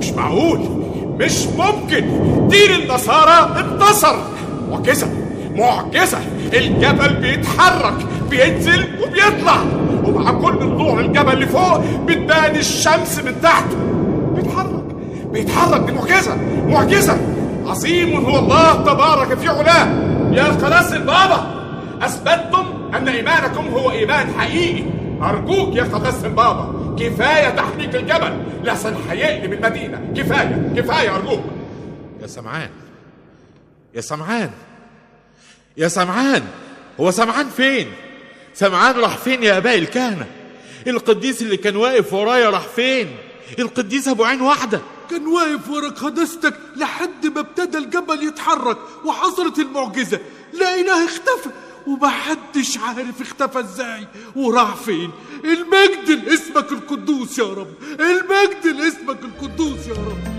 مش معقول مش ممكن دين النصارى انتصر معجزة معجزة الجبل بيتحرك بينزل وبيطلع ومع كل طلوع الجبل اللي فوق بتبان الشمس من تحته بيتحرك بيتحرك دي معجزة معجزة عظيم هو الله تبارك في علاه يا قداسة البابا أثبتتم أن إيمانكم هو إيمان حقيقي أرجوك يا قداسة البابا كفاية تحريك الجبل لحسن هيقلب المدينة كفاية كفاية أرجوك يا سمعان يا سمعان يا سمعان هو سمعان فين سمعان راح فين يا اباء الكهنه القديس اللي كان واقف ورايا راح فين القديس ابو عين واحده كان واقف ورا قداستك لحد ما ابتدى الجبل يتحرك وحصلت المعجزة لقيناه اختفى ومحدش عارف اختفى ازاي وراح فين المجد لاسمك القدوس يا رب المجد لاسمك القدوس يا رب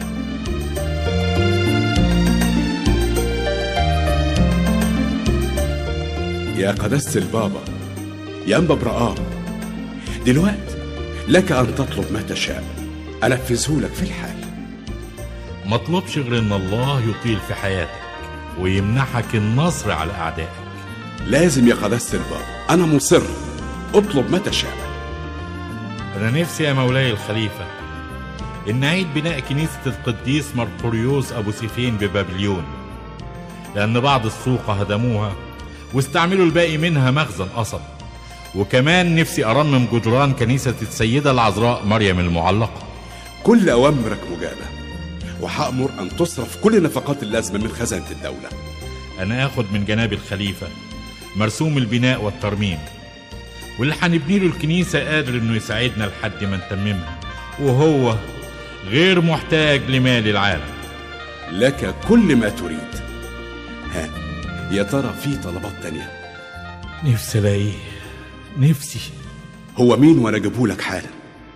يا قداسة البابا يا أنبا برقام دلوقتي لك أن تطلب ما تشاء أنفذه لك في الحال ما اطلبش غير ان الله يطيل في حياتك ويمنحك النصر على اعدائك لازم يا قداسة البابا أنا مصر اطلب ما تشاء انا نفسي يا مولاي الخليفه ان اعيد بناء كنيسه القديس مرقوريوس ابو سيفين ببابليون لان بعض السوق هدموها واستعملوا الباقي منها مخزن قصب وكمان نفسي ارمم جدران كنيسه السيده العذراء مريم المعلقه كل أوامرك مجابة وهأمر أن تصرف كل نفقات اللازمة من خزانة الدولة انا اخد من جناب الخليفه مرسوم البناء والترميم واللي هنبني له الكنيسه قادر انه يساعدنا لحد ما نتممها وهو غير محتاج لمال العالم لك كل ما تريد ها يا ترى في طلبات تانية نفسي الاقيه نفسي هو مين وأنا أجيبهولك حالا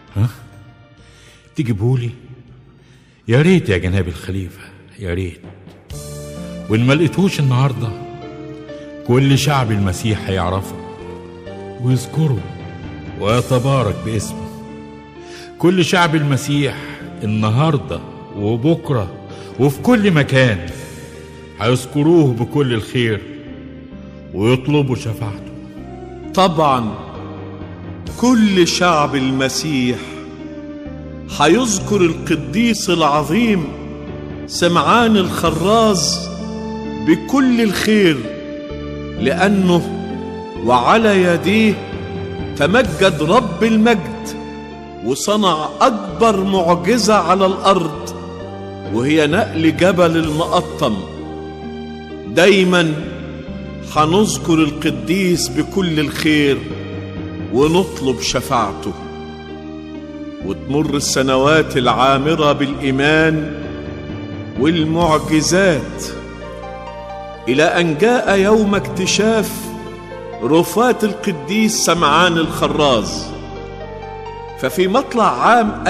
تجيبهولي يا ريت يا جناب الخليفة يا ريت وإن ما لقيتهوش النهاردة كل شعب المسيح هيعرفه ويذكره ويتبارك باسمه كل شعب المسيح النهاردة وبكرة وفي كل مكان هيذكروه بكل الخير ويطلبوا شفاعته طبعا كل شعب المسيح هيذكر القديس العظيم سمعان الخراز بكل الخير لانه وعلى يديه تمجد رب المجد وصنع اكبر معجزه على الارض وهي نقل جبل المقطم دايما هنذكر القديس بكل الخير ونطلب شفاعته وتمر السنوات العامره بالايمان والمعجزات الى ان جاء يوم اكتشاف رفات القديس سمعان الخراز ففي مطلع عام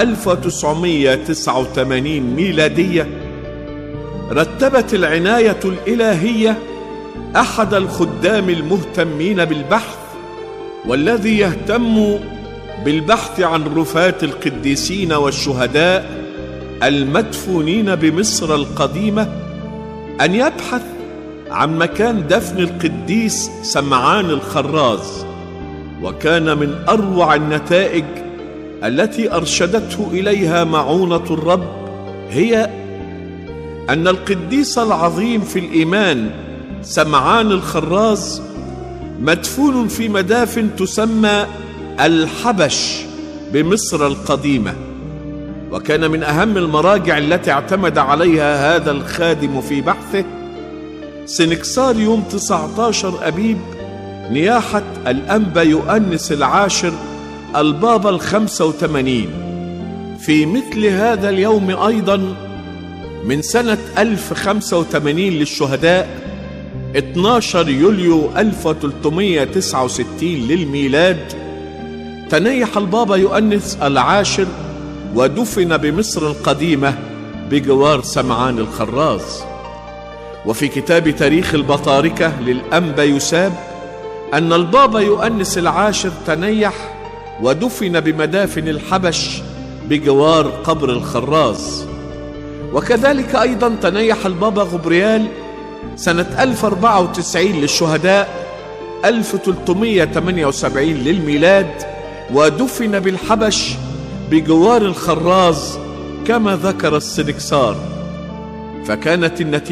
1989 ميلاديه رتبت العنايه الالهيه احد الخدام المهتمين بالبحث والذي يهتم بالبحث عن رفات القديسين والشهداء المدفونين بمصر القديمه ان يبحث عن مكان دفن القديس سمعان الخراز وكان من اروع النتائج التي ارشدته اليها معونه الرب هي ان القديس العظيم في الايمان سمعان الخراز مدفون في مدافن تسمى الحبش بمصر القديمه وكان من اهم المراجع التي اعتمد عليها هذا الخادم في بحثه سنكسار يوم 19 ابيب نياحه الانبا يؤنس العاشر البابا الخمسه وثمانين في مثل هذا اليوم ايضا من سنه 1085 للشهداء 12 يوليو 1369 للميلاد تنيح البابا يؤنس العاشر ودفن بمصر القديمة بجوار سمعان الخراز وفي كتاب تاريخ البطاركة للأنبا يساب أن البابا يؤنس العاشر تنيح ودفن بمدافن الحبش بجوار قبر الخراز وكذلك أيضا تنيح البابا غبريال سنة 1094 للشهداء 1378 للميلاد ودفن بالحبش بجوار الخراز كما ذكر السنكسار فكانت النتيجة